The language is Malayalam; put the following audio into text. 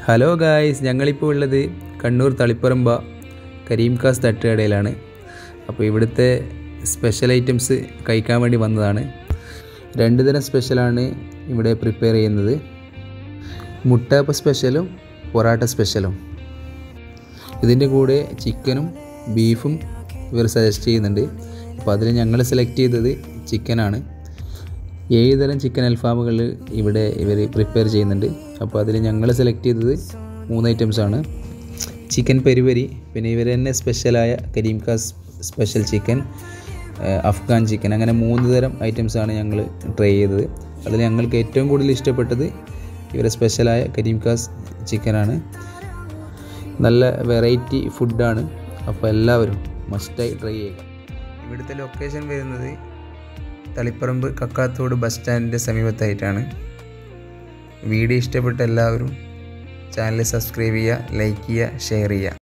ഹലോ ഗായ്സ് ഞങ്ങളിപ്പോൾ ഉള്ളത് കണ്ണൂർ തളിപ്പറമ്പ കരീം കാസ് തട്ടുകടയിലാണ് അപ്പോൾ ഇവിടുത്തെ സ്പെഷ്യൽ ഐറ്റംസ് കഴിക്കാൻ വേണ്ടി വന്നതാണ് രണ്ട് തരം സ്പെഷ്യലാണ് ഇവിടെ പ്രിപ്പയർ ചെയ്യുന്നത് മുട്ടയപ്പ സ്പെഷ്യലും പൊറാട്ട സ്പെഷ്യലും ഇതിൻ്റെ കൂടെ ചിക്കനും ബീഫും ഇവർ സജസ്റ്റ് ചെയ്യുന്നുണ്ട് അപ്പോൾ അതിൽ ഞങ്ങൾ സെലക്ട് ചെയ്തത് ചിക്കനാണ് ഏഴ് തരം ചിക്കൻ അൽഫാമുകൾ ഇവിടെ ഇവർ പ്രിപ്പയർ ചെയ്യുന്നുണ്ട് അപ്പോൾ അതിൽ ഞങ്ങൾ സെലക്ട് ചെയ്തത് മൂന്ന് ഐറ്റംസ് ആണ് ചിക്കൻ പെരിപരി പിന്നെ ഇവർ തന്നെ സ്പെഷ്യലായ കരീം കാസ് സ്പെഷ്യൽ ചിക്കൻ ഏഹ് അഫ്ഗാൻ ചിക്കൻ അങ്ങനെ മൂന്ന് തരം ഐറ്റംസ് ആണ് ഞങ്ങൾ ട്രൈ ചെയ്തത് അതിൽ ഞങ്ങൾക്ക് ഏറ്റവും കൂടുതൽ ഇഷ്ടപ്പെട്ടത് ഇവരെ സ്പെഷ്യലായ കരീം കാസ് ചിക്കനാണ് നല്ല വെറൈറ്റി ഫുഡാണ് അപ്പോൾ എല്ലാവരും മസ്റ്റായി ട്രൈ ചെയ്യുക ഇവിടുത്തെ ലൊക്കേഷൻ വരുന്നത് തളിപ്പറമ്പ് കക്കാത്തോട് ബസ് സ്റ്റാൻഡിൻ്റെ സമീപത്തായിട്ടാണ് വീഡിയോ ഇഷ്ടപ്പെട്ട എല്ലാവരും ചാനൽ സബ്സ്ക്രൈബ് ചെയ്യുക ലൈക്ക് ചെയ്യുക ഷെയർ ചെയ്യുക